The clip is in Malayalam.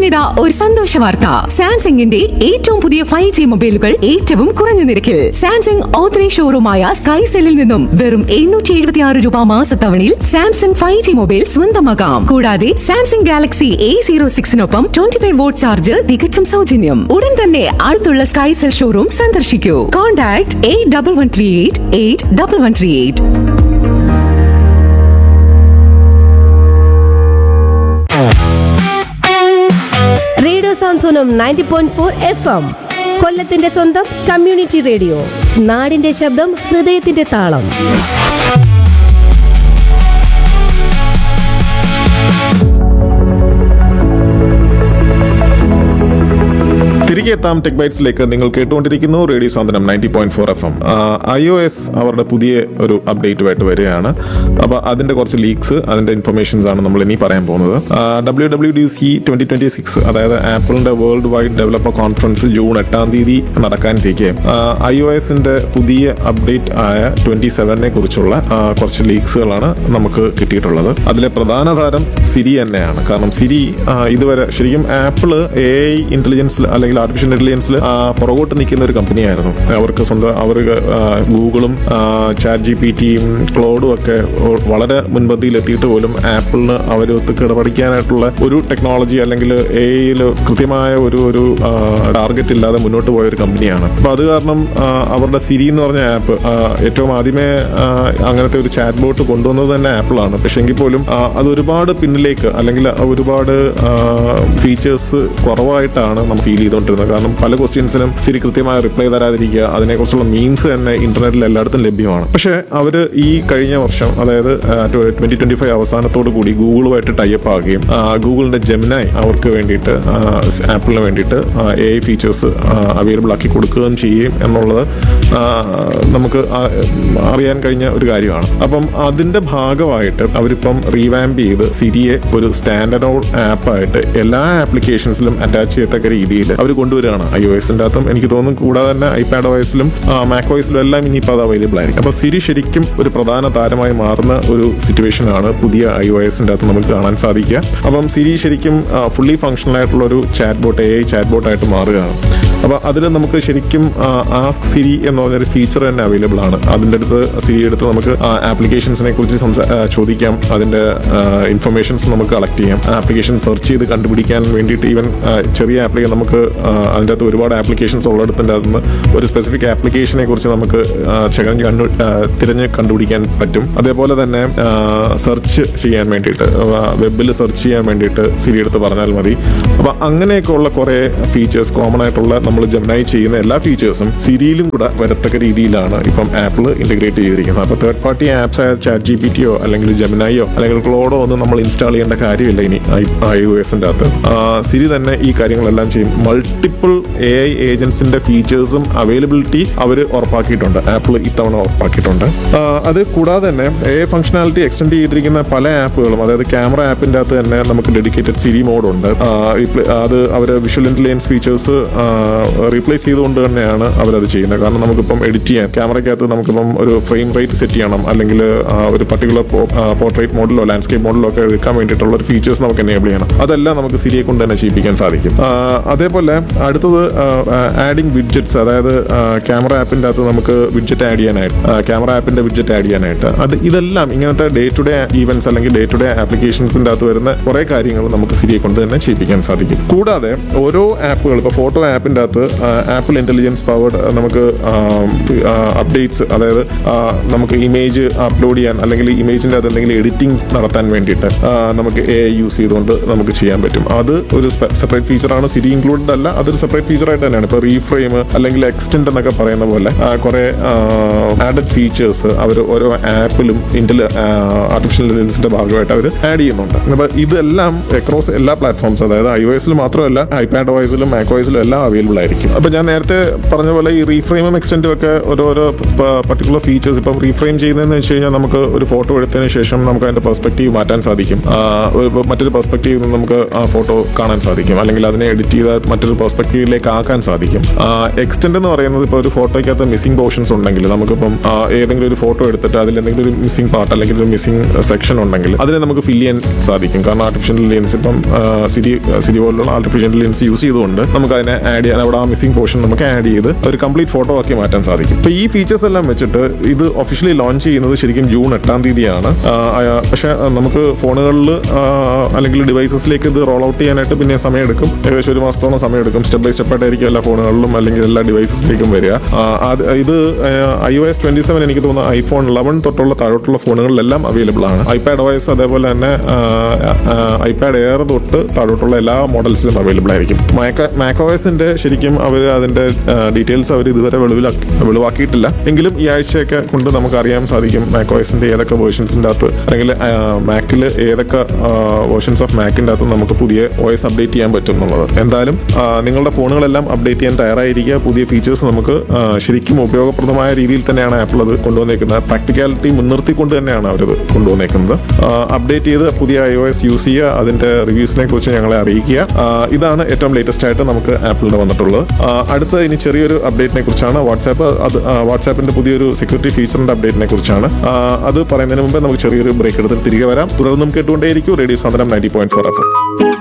ഇനിതാ ഒരു സന്തോഷ വാർത്ത സാംസങ്ങിന്റെ ഏറ്റവും പുതിയ ഫൈവ് ജി മൊബൈലുകൾ ഏറ്റവും കുറഞ്ഞ നിരക്കിൽ സാംസങ് ഓത്തറൈസ് ഷോറൂമായ സ്കൈ സെല്ലിൽ നിന്നും വെറും എണ്ണൂറ്റി എഴുപത്തി ആറ് രൂപ മാസത്തവണയിൽ സാംസങ് ഫൈവ് ജി മൊബൈൽ സ്വന്തമാക്കാം കൂടാതെ സാംസങ് ഗാലക്സി എ സീറോ സിക്സിനൊപ്പം ട്വന്റി ഫൈവ് വോട്ട് ചാർജ് തികച്ചും സൗജന്യം ഉടൻ തന്നെ അടുത്തുള്ള സ്കൈ സെൽ ഷോറൂം സന്ദർശിക്കൂ contact eight double one three eight eight double one three eight radio Santhwanam ninety point four F M കൊല്ലത്തിന്റെ സ്വന്തം കമ്മ്യൂണിറ്റി റേഡിയോ നാടിന്റെ ശബ്ദം ഹൃദയത്തിന്റെ താളം തിരികെ എത്താം ടെക് ബൈറ്റ്സിലേക്ക് നിങ്ങൾ കേട്ടുകൊണ്ടിരിക്കുന്നു radio Santhwanam ninety point four F M I O S അവരുടെ പുതിയ ഒരു അപ്ഡേറ്റുമായിട്ട് വരികയാണ് അപ്പോൾ അതിന്റെ കുറച്ച് ലീക്സ് അതിന്റെ ഇൻഫർമേഷൻസ് ആണ് നമ്മൾ ഇനി പറയാൻ പോകുന്നത് W W D C twenty twenty six അതായത് ആപ്പിളിന്റെ world wide developer conference June എട്ടാം തീയതി നടക്കാനിരിക്കെ ഐ ഒ എസിന്റെ പുതിയ അപ്ഡേറ്റ് ആയ ട്വന്റി സെവനെ കുറിച്ചുള്ള ആ, കുറച്ച് ലീക്സുകളാണ് നമുക്ക് കിട്ടിയിട്ടുള്ളത് അതിലെ പ്രധാന താരം സിരി തന്നെയാണ് കാരണം സിരി ആ, ഇതുവരെ ശരിക്കും ആപ്പിള് എ ഐ ഇന്റലിജൻസിൽ അല്ലെങ്കിൽ ആർട്ടിഫിഷ്യൽ ഇന്റലിജൻസിൽ പുറകോട്ട് നിൽക്കുന്ന ഒരു കമ്പനിയായിരുന്നു അവർക്ക് സ്വന്തം അവർ ഗൂഗിളും ചാറ്റ് ജി പി ടിയും ക്ലോഡും ഒക്കെ ഒ- വളരെ മുൻപന്തിയിൽ എത്തിയിട്ട് പോലും ആപ്പിളിന് അവരൊത്ത് കിടപടിക്കാനായിട്ടുള്ള ഒരു ടെക്നോളജി അല്ലെങ്കിൽ എ ഐയിൽ കൃത്യമായ ഒരു ഒരു ടാർഗറ്റ് ഇല്ലാതെ മുന്നോട്ട് പോയ ഒരു കമ്പനിയാണ് അപ്പൊ അത് കാരണം ആ, അവരുടെ സിരി എന്ന് പറഞ്ഞ ആപ്പ് ഏറ്റവും ആദ്യമേ ആ, അങ്ങനത്തെ ഒരു ചാറ്റ് ബോട്ട് കൊണ്ടുവന്നത് തന്നെ ആപ്പിളാണ് പക്ഷെ എങ്കിൽ പോലും ആ, അത് ഒരുപാട് പിന്നിലേക്ക് അല്ലെങ്കിൽ ഒരുപാട് ഫീച്ചേഴ്സ് കുറവായിട്ടാണ് നമുക്ക് ഫീൽ ചെയ്തുകൊണ്ടിരുന്നത് കാരണം പല ക്വസ്റ്റ്യൻസിനും ശരി കൃത്യമായ റിപ്ലൈ തരാതിരിക്കുക അതിനെക്കുറിച്ചുള്ള മീംസ് തന്നെ ഇന്റർനെറ്റിൽ എല്ലായിടത്തും ലഭ്യമാണ് പക്ഷേ അവർ ഈ കഴിഞ്ഞ വർഷം അതായത് ട്വന്റി ട്വന്റി ഫൈവ് അവസാനത്തോടു കൂടി ഗൂഗിളുമായിട്ട് ടൈപ്പ് ആകുകയും ആ, ഗൂഗിളിന്റെ ജെമിനായി അവർക്ക് വേണ്ടിയിട്ട് ആ, ആപ്പിളിന് വേണ്ടിയിട്ട് എ ഐ ഫീച്ചേഴ്സ് അവൈലബിൾ ആക്കി കൊടുക്കുകയും ചെയ്യും എന്നുള്ളത് ആ, നമുക്ക് ആ- അറിയാൻ കഴിഞ്ഞ ഒരു കാര്യമാണ് അപ്പം അതിന്റെ ഭാഗമായിട്ട് അവരിപ്പം റീവാമ്പ് ചെയ്ത് സിരിയെ ഒരു സ്റ്റാൻഡേർഡ് ആപ്പായിട്ട് എല്ലാ ആപ്ലിക്കേഷൻസിലും അറ്റാച്ച് ചെയ്യത്തക്ക രീതിയിൽ അവർ കൊണ്ടുവരികയാണ് ഐ ഒ എസിന്റെ അകത്തും എനിക്ക് തോന്നുന്നു കൂടാതെ തന്നെ ഐപാഡ് ഓയസിലും മാക് ഓയസിലും എല്ലാം ഇനിയിപ്പോൾ അത് അവൈലബിൾ ആയിരിക്കും അപ്പോൾ സിരി ശരിക്കും ഒരു പ്രധാന താരമായി മാറുന്ന ഒരു സിറ്റുവേഷൻ ആണ് പുതിയ ഐ ഒ എസിന്റെ അകത്ത് നമുക്ക് കാണാൻ സാധിക്കുക അപ്പം സിരി ശരിക്കും ഫുള്ളി ഫങ്ഷണൽ ആയിട്ടുള്ള ഒരു chat bot A I chat ബോട്ടായിട്ട് മാറുകയാണ് അപ്പോൾ അതിൽ നമുക്ക് ശരിക്കും ആസ്ക് സിരി എന്ന് പറഞ്ഞൊരു ഫീച്ചർ തന്നെ അവൈലബിൾ ആണ് അതിൻ്റെ അടുത്ത് സിരി എടുത്ത് നമുക്ക് ആപ്ലിക്കേഷൻസിനെ കുറിച്ച് സംസാ ആ, ചോദിക്കാം അതിൻ്റെ ഇൻഫർമേഷൻസ് നമുക്ക് കളക്ട് ചെയ്യാം ആപ്ലിക്കേഷൻ സെർച്ച് ചെയ്ത് കണ്ടുപിടിക്കാൻ വേണ്ടിയിട്ട് ഈവൻ ചെറിയ ആപ്ലിക്കേഷൻ നമുക്ക് ആ, അതിൻ്റെ അകത്ത് ഒരുപാട് ആപ്ലിക്കേഷൻസ് ഉള്ളിടത്തിൻ്റെ അകത്ത് നിന്ന് ഒരു സ്പെസിഫിക് ആപ്ലിക്കേഷനെ കുറിച്ച് നമുക്ക് ആ, ചെകഞ്ഞ് കണ്ടു ആ, തിരഞ്ഞ് കണ്ടുപിടിക്കാൻ പറ്റും അതേപോലെ തന്നെ സെർച്ച് ചെയ്യാൻ വേണ്ടിയിട്ട് വെബിൽ സെർച്ച് ചെയ്യാൻ വേണ്ടിയിട്ട് സിരി എടുത്ത് പറഞ്ഞാൽ മതി അപ്പോൾ അങ്ങനെയൊക്കെയുള്ള കുറേ ഫീച്ചേഴ്സ് കോമൺ ആയിട്ടുള്ള നമ്മൾ ജെമിനായി ചെയ്യുന്ന എല്ലാ ഫീച്ചേഴ്സും സിരിയിലും കൂടെ വരത്തക്ക രീതിയിലാണ് ഇപ്പം ആപ്പിൾ ഇന്റഗ്രേറ്റ് ചെയ്തിരിക്കുന്നത് അപ്പോൾ തേർഡ് പാർട്ടി ആപ്സ് ആയ ചാറ്റ് ജി പി ടിയോ അല്ലെങ്കിൽ ജെമിനായോ അല്ലെങ്കിൽ ക്ലോഡോ ഒന്നും നമ്മൾ ഇൻസ്റ്റാൾ ചെയ്യേണ്ട കാര്യമില്ല ഇനി ഐ ഒ എസിൻ്റെ അകത്ത് ആ, സിരി തന്നെ ഈ കാര്യങ്ങളെല്ലാം ചെയ്യും മൾട്ടിപ്പിൾ എ ഐ ഏജൻസിന്റെ ഫീച്ചേഴ്സും അവൈലബിലിറ്റി അവർ ഉറപ്പാക്കിയിട്ടുണ്ട് ആപ്പിൾ ഇത്തവണ ഉറപ്പാക്കിയിട്ടുണ്ട് ആ, അത് കൂടാതെ തന്നെ എ ഫംഗ്ഷനാലിറ്റി എക്സ്റ്റെൻഡ് ചെയ്തിരിക്കുന്ന പല ആപ്പുകളും അതായത് ക്യാമറ ആപ്പിന്റെ അകത്ത് തന്നെ നമുക്ക് ഡെഡിക്കേറ്റഡ് സിരി മോഡ് ഉണ്ട് ആ, repl- അത് അവർ വിഷ്വൽ ഇന്റലിജൻസ് ഫീച്ചേഴ്സ് റീപ്ലേസ് ചെയ്തുകൊണ്ട് തന്നെയാണ് അവരത് ചെയ്യുന്നത് കാരണം നമുക്കിപ്പം എഡിറ്റ് ചെയ്യാൻ ക്യാമറയ്ക്കകത്ത് നമുക്കിപ്പം ഒരു ഫ്രെയിം റേറ്റ് സെറ്റ് ചെയ്യണം അല്ലെങ്കിൽ ആ, ഒരു പർട്ടിക്കുലർ പോർട്രേറ്റ് മോഡലോ ലാൻഡ്സ്കേപ്പ് മോഡലോ ഒക്കെ എടുക്കാൻ വേണ്ടിയിട്ടുള്ള ഒരു ഫീച്ചേഴ്സ് നമുക്ക് എനേബിൾ ചെയ്യണം അതെല്ലാം നമുക്ക് സിരിയെ കൊണ്ട് തന്നെ ചെയ്യിപ്പിക്കാൻ സാധിക്കും ആ, അതേപോലെ അടുത്തത് ആഡിങ് വിഡ്ജറ്റ്സ് അതായത് ക്യാമറ ആപ്പിന്റെ അകത്ത് നമുക്ക് വിഡ്ജറ്റ് ആഡ് ചെയ്യാനായിട്ട് ക്യാമറ ആപ്പിന്റെ വിഡ്ജറ്റ് ആഡ് ചെയ്യാനായിട്ട് അത് ഇതെല്ലാം ഇങ്ങനത്തെ ഡേ ടു ഡേ ഈവൻസ് അല്ലെങ്കിൽ ഡേ ടു ഡേ ആപ്ലിക്കേഷൻസിന്റെ അകത്ത് വരുന്ന കുറെ കാര്യങ്ങൾ നമുക്ക് സിരിയെ കൊണ്ട് തന്നെ ചെയ്യിപ്പിക്കാൻ സാധിക്കും കൂടാതെ ഓരോ ആപ്പുകൾ ഇപ്പോൾ ഫോട്ടോ ആപ്പിന്റെ അകത്ത് ആപ്പിൾ ഇന്റലിജൻസ് പവർഡ് നമുക്ക് അപ്ഡേറ്റ്സ് അതായത് ആ, നമുക്ക് ഇമേജ് അപ്ലോഡ് ചെയ്യാൻ അല്ലെങ്കിൽ ഇമേജിന്റെ അകത്ത് എന്തെങ്കിലും എഡിറ്റിംഗ് നടത്താൻ വേണ്ടിയിട്ട് ആ, നമുക്ക് എ ഐ യൂസ് ചെയ്തുകൊണ്ട് നമുക്ക് ചെയ്യാൻ പറ്റും അത് ഒരു സെപ്പറേറ്റ് ഫീച്ചറാണ് സിരി ഇൻക്ലൂഡഡ് അല്ല അതൊരു സെപ്പറേറ്റ് ഫീച്ചറായിട്ട് തന്നെയാണ് ഇപ്പോൾ റീഫ്രെയിം അല്ലെങ്കിൽ എക്സ്റ്റെൻഡ് എന്നൊക്കെ പറയുന്ന പോലെ ആ, കുറെ ആഡഡ് ഫീച്ചേഴ്സ് അവർ ഓരോ ആപ്പിലും ഇന്റൽ ആർട്ടിഫിഷ്യൽ ഇന്റലിജൻസിന്റെ ഭാഗമായിട്ട് അവർ ആഡ് ചെയ്യുന്നുണ്ട് അപ്പോൾ ഇതെല്ലാം അക്രോസ് എല്ലാ പ്ലാറ്റ്ഫോംസ് അതായത് ഐ ഒ എസിൽ മാത്രമല്ല ഐപാഡ് ഓയിസിലും മാക് ഓയിസിലും എല്ലാം അവൈലബിൾ ആയിരിക്കും അപ്പോൾ ഞാൻ നേരത്തെ പറഞ്ഞ പോലെ ഈ റീഫ്രെയിമും എക്സ്റ്റെൻഡും ഒക്കെ ഓരോരോ പർട്ടിക്കുലർ ഫീച്ചേഴ്സ് ഇപ്പം റീഫ്രെയിം ചെയ്യുന്നതെന്ന് വെച്ച് കഴിഞ്ഞാൽ നമുക്ക് ഒരു ഫോട്ടോ എടുത്തതിന് ശേഷം നമുക്ക് അതിന്റെ പെർസ്പെക്റ്റീവ് മാറ്റാൻ സാധിക്കും ആ, ഒരു- മറ്റൊരു പെർസ്പെക്റ്റീവിൽ നിന്ന് നമുക്ക് ആ ഫോട്ടോ കാണാൻ സാധിക്കും അല്ലെങ്കിൽ അതിനെ എഡിറ്റ് ചെയ്ത് മറ്റൊരു പെർസ്പെക്റ്റീവിലേക്ക് ആക്കാൻ സാധിക്കും എക്സ്റ്റെൻഡ് എന്ന് പറയുന്നത് ഇപ്പോൾ ഒരു ഫോട്ടോയ്ക്കകത്ത് മിസ്സിംഗ് പോർഷൻസ് ഉണ്ടെങ്കിൽ നമുക്കിപ്പം ആ, ഏതെങ്കിലും ഒരു ഫോട്ടോ എടുത്തിട്ട് അതിൽ എന്തെങ്കിലും ഒരു മിസ്സിംഗ് പാർട്ട് അല്ലെങ്കിൽ ഒരു മിസ്സിംഗ് സെക്ഷൻ ഉണ്ടെങ്കിൽ അതിനെ നമുക്ക് ഫില്ല് ചെയ്യാൻ സാധിക്കും കാരണം ആർട്ടിഫിഷ്യൽ ഇൻ്റലിജൻസ് ഇപ്പം സിരി സിരി പോലുള്ള ആർട്ടിഫിഷ്യൽ ഇൻ്റലിജൻസ് യൂസ് ചെയ്തുകൊണ്ട് നമുക്ക് അതിനെ ആഡ് ചെയ്യാൻ അവിടെ ആ മിസ്സിംഗ് പോർഷൻ നമുക്ക് ആഡ് ചെയ്ത് ഒരു കംപ്ലീറ്റ് ഫോട്ടോ ആക്കി മാറ്റാൻ സാധിക്കും ഇപ്പോൾ ഈ ഫീച്ചേഴ്സ് എല്ലാം വെച്ചിട്ട് ഇത് ഒഫീഷ്യലി ലോഞ്ച് ചെയ്യുന്നത് ശരിക്കും ജൂൺ എട്ടാം തീയതിയാണ് ആ, ആ, പക്ഷേ ആ, നമുക്ക് ഫോണുകളിൽ അല്ലെങ്കിൽ ഡിവൈസസിലേക്ക് ഇത് റോൾ ഔട്ട് ചെയ്യാനായിട്ട് പിന്നെ സമയമെടുക്കും ഏകദേശം ഒരു മാസത്തോളം സമയമെടുക്കും സ്റ്റെപ്പ് ബൈ സ്റ്റെപ്പ് ആയിട്ടായിരിക്കും എല്ലാ ഫോണുകളിലും അല്ലെങ്കിൽ എല്ലാ ഡിവൈസസിലേക്കും വരിക ആ, അത് ഇത് I O S twenty seven എനിക്ക് തോന്നുന്നു ഐഫോൺ ലെവൻ തൊട്ടുള്ള താഴോട്ടുള്ള ഫോണുകളിലെല്ലാം അവൈലബിൾ ആണ് ഐപാഡ് ഒ എസ് അതേപോലെ തന്നെ ഐപാഡ് എയർ തൊട്ട് താഴോട്ടുള്ള എല്ലാ മോഡൽസിലും അവൈലബിൾ ആയിരിക്കും മാക് ഒ എസിന്റെ ശരിക്കും അവർ അതിന്റെ ഡീറ്റെയിൽസ് അവർ ഇതുവരെ വെളിവിലാക്കി വെളിവാക്കിയിട്ടില്ല എങ്കിലും ഈ ആഴ്ചയൊക്കെ കൊണ്ട് നമുക്ക് അറിയാൻ സാധിക്കും മാക് ഒ എസിന്റെ ഏതൊക്കെ വേർഷൻസിന്റെ അകത്ത് അല്ലെങ്കിൽ മാക്കിൽ ഏതൊക്കെ വേർഷൻസ് ഓഫ് മാക്കിന്റെ അകത്ത് നമുക്ക് പുതിയ ഒ എസ് അപ്ഡേറ്റ് ചെയ്യാൻ പറ്റും എന്നുള്ളത് എന്തായാലും ആ, നിങ്ങളുടെ ഫോണുകളെല്ലാം അപ്ഡേറ്റ് ചെയ്യാൻ തയ്യാറായിരിക്കുക പുതിയ ഫീച്ചേഴ്സ് നമുക്ക് ആ, ശരിക്കും ഉപയോഗപ്രദമായ രീതിയിൽ തന്നെയാണ് ആപ്പിൾ അത് കൊണ്ടുവന്നേക്കുന്നത് പ്രാക്ടിക്കാലിറ്റി മുൻനിർത്തിക്കൊണ്ട് തന്നെയാണ് അവരത് കൊണ്ടുവന്നേക്കുന്നത് അപ്ഡേറ്റ് ചെയ്ത് പുതിയ ഐ ഒ എസ് യൂസ് ചെയ്യുക അതിന്റെ റിവ്യൂസിനെ കുറിച്ച് ഞങ്ങളെ അറിയിക്കുക ആ, ഇതാണ് ഏറ്റവും ലേറ്റസ്റ്റ് ആയിട്ട് നമുക്ക് ആപ്പിളിന്റെ വന്നിട്ടുള്ളത് ആ, അടുത്ത ഇനി ചെറിയൊരു അപ്ഡേറ്റിനെ കുറിച്ചാണ് വാട്സാപ്പ് അത് ആ, വാട്സാപ്പിന്റെ പുതിയൊരു സെക്യൂരിറ്റി ഫീച്ചറിന്റെ അപ്ഡേറ്റിനെ കുറിച്ചാണ് ആ, അത് പറയുന്നതിന് മുമ്പ് നമുക്ക് ചെറിയൊരു ബ്രേക്ക് എടുത്തിട്ട് തിരികെ വരാം തുടർന്നും കേട്ടുകൊണ്ടേയിരിക്കും റേഡിയോ സാധനം നയൻറ്റി പോയിന്റ് ഫോർ എഫ്